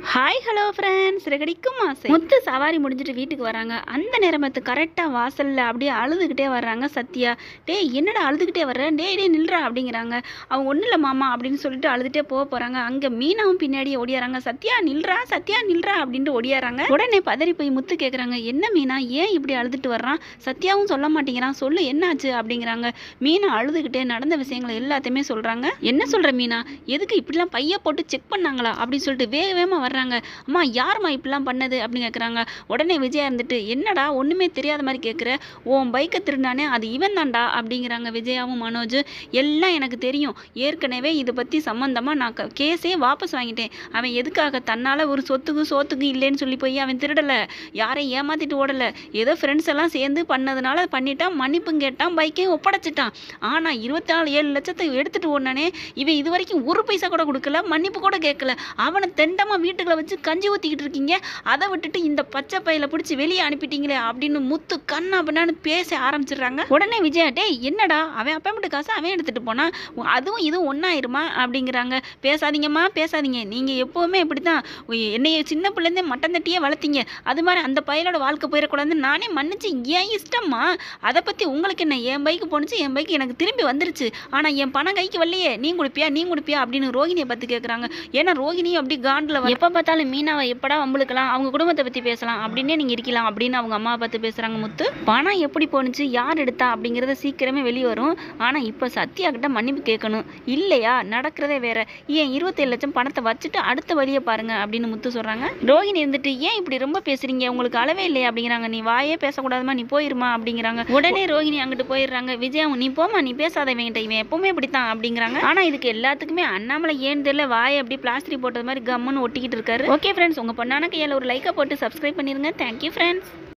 hi hello friends ரெகடிக்கும் ஆசை முத்து சவாரி முடிஞ்சிட்டு வீட்டுக்கு வராங்க அந்த நேரமத்து கரெக்டாக வாசலில் அப்படியே அழுதுகிட்டே வர்றாங்க சத்யா டேய் என்னடா அழுதுகிட்டே வர்ற டேய் டேய் நில்றா அப்படிங்கிறாங்க அவங்க ஒன்றும் இல்லை மாமா அப்படின்னு சொல்லிட்டு அழுதுகிட்டே போக போகிறாங்க அங்கே மீனாவும் பின்னாடியே ஓடியாராங்க சத்யா நில்றா சத்யா நில்றா அப்படின்ட்டு ஓடியாராங்க உடனே பதறி போய் முத்து கேட்குறாங்க என்ன மீனா ஏன் இப்படி அழுதுட்டு வர்றான் சத்யாவும் சொல்ல மாட்டேங்கிறான் சொல்லு என்னாச்சு அப்படிங்கிறாங்க மீனா அழுதுகிட்டே நடந்த விஷயங்களை எல்லாத்தையுமே சொல்கிறாங்க என்ன சொல்கிற மீனா எதுக்கு இப்படிலாம் பைய போட்டு செக் பண்ணாங்களா அப்படின்னு சொல்லிட்டு வேக வேகமாக வர்றாங்க அம்மா யாரும்மா இப்படிலாம் பண்ணது அப்படின்னு கேட்குறாங்க உடனே விஜயா இருந்துட்டு என்னடா ஒன்றுமே தெரியாத மாதிரி கேட்குற உன் பைக்கை திருடானே அது இவன் தான்டா அப்படிங்கிறாங்க விஜயாவும் மனோஜ் எல்லாம் எனக்கு தெரியும் ஏற்கனவே இதை பற்றி சம்மந்தமாக நான் க- கேஸே வாபஸ் வாங்கிட்டேன் அவன் எதுக்காக தன்னால் ஒரு சொத்துக்கு சோத்துக்கு இல்லைன்னு சொல்லி போய் அவன் திருடலை யாரையும் ஏமாத்திட்டு ஓடலை ஏதோ ஃப்ரெண்ட்ஸ் எல்லாம் சேர்ந்து பண்ணதுனால பண்ணிட்டான் மன்னிப்பும் கேட்டான் பைக்கையும் ஒப்படைச்சிட்டான் ஆனால் இருபத்தி நாலு ஏழு லட்சத்தை எடுத்துட்டு ஓடனே இவன் இது வரைக்கும் ஒரு பைசா கூட கொடுக்கல மன்னிப்பு கூட கேட்கல அவனை தெண்டமாக வீட்டுக்குள்ள வச்சு கஞ்சி ஊற்றிக்கிட்டு இருக்கீங்க அதை விட்டுட்டு இந்த பச்சை பையில பிடிச்சி வெளியே அனுப்பிட்டீங்களே அப்படின்னு முத்து கண்ணா பண்ணான்னு பேச ஆரம்பிச்சிடுறாங்க உடனே விஜயா டேய் என்னடா அவன் அப்பா மட்டும் காசு அவன் எடுத்துட்டு போனான் உ- அதுவும் இதுவும் ஒன்றாயிருமா அப்படிங்கிறாங்க பேசாதீங்கம்மா பேசாதீங்க நீங்கள் எப்போவுமே இப்படி தான் என்னைய சின்ன பிள்ளைந்தே மட்டன் தட்டியே வளர்த்தீங்க அது மாதிரி அந்த பையனோட வாழ்க்கை போயிடக்கூடாதுன்னு நானே மன்னிச்சு ஏன் இஷ்டம்மா அதை பற்றி உங்களுக்கு என்ன என் பைக்கு போணுச்சு என் பைக்கு எனக்கு திரும்பி வந்துருச்சு ஆனால் என் பணம் கைக்கு வரலையே நீ கொடுப்பியா நீ கொடுப்பியா அப்படின்னு ரோகிணியை பற்றி கேட்குறாங்க ஏன்னா ரோகிணியும் அப்படி காண்டில் எப்போ பார்த்தாலும் மீனாவை எப்படா வம்பளுக்கலாம் அவங்க குடும்பத்தை பற்றி பேசலாம் அப்படின்னே நீங்கள் இருக்கலாம் அப்படின்னு அவங்க அம்மாவை பார்த்து பேசுகிறாங்க முத்து பணம் எப்படி போணுச்சு யார் எடுத்தா அப்படிங்கிறத சீக்கிரமே வெளியே வரும் ஆனால் இப்போ சத்யா கிட்ட மன்னிப்பு கேட்கணும் இல்லையா நடக்கிறதே வேற ஏன் இருபத்தேழு லட்சம் பணத்தை வச்சுட்டு அடுத்த வழியை பாருங்க அப்படின்னு முத்து சொல்கிறாங்க ரோகிணி இருந்துட்டு ஏன் இப்படி ரொம்ப பேசுறீங்க உங்களுக்கு அளவே இல்லையா அப்படிங்கிறாங்க நீ வாயே பேசக்கூடாதுமா நீ போயிருமா அப்படிங்கிறாங்க உடனே ரோகிணி அங்கிட்டு போயிடுறாங்க விஜயா நீ போமா நீ பேசாத இவன்கிட்ட இவன் எப்பவுமே இப்படித்தான் அப்படிங்கிறாங்க ஆனா இதுக்கு எல்லாத்துக்குமே அண்ணாமலை ஏன்னு தெரியல வாயை அப்படி பிளாஸ்டிக் போட்டது மாதிரி கம்முன்னு ஒட்டிக்கிட்டு இருக்காரு ஓகே ஃப்ரெண்ட்ஸ் உங்க பொண்ணான கையால் ஒரு லைக்கை போட்டு சப்ஸ்கிரைப் பண்ணிருங்க தேங்க்யூ ஃப்ரெண்ட்ஸ்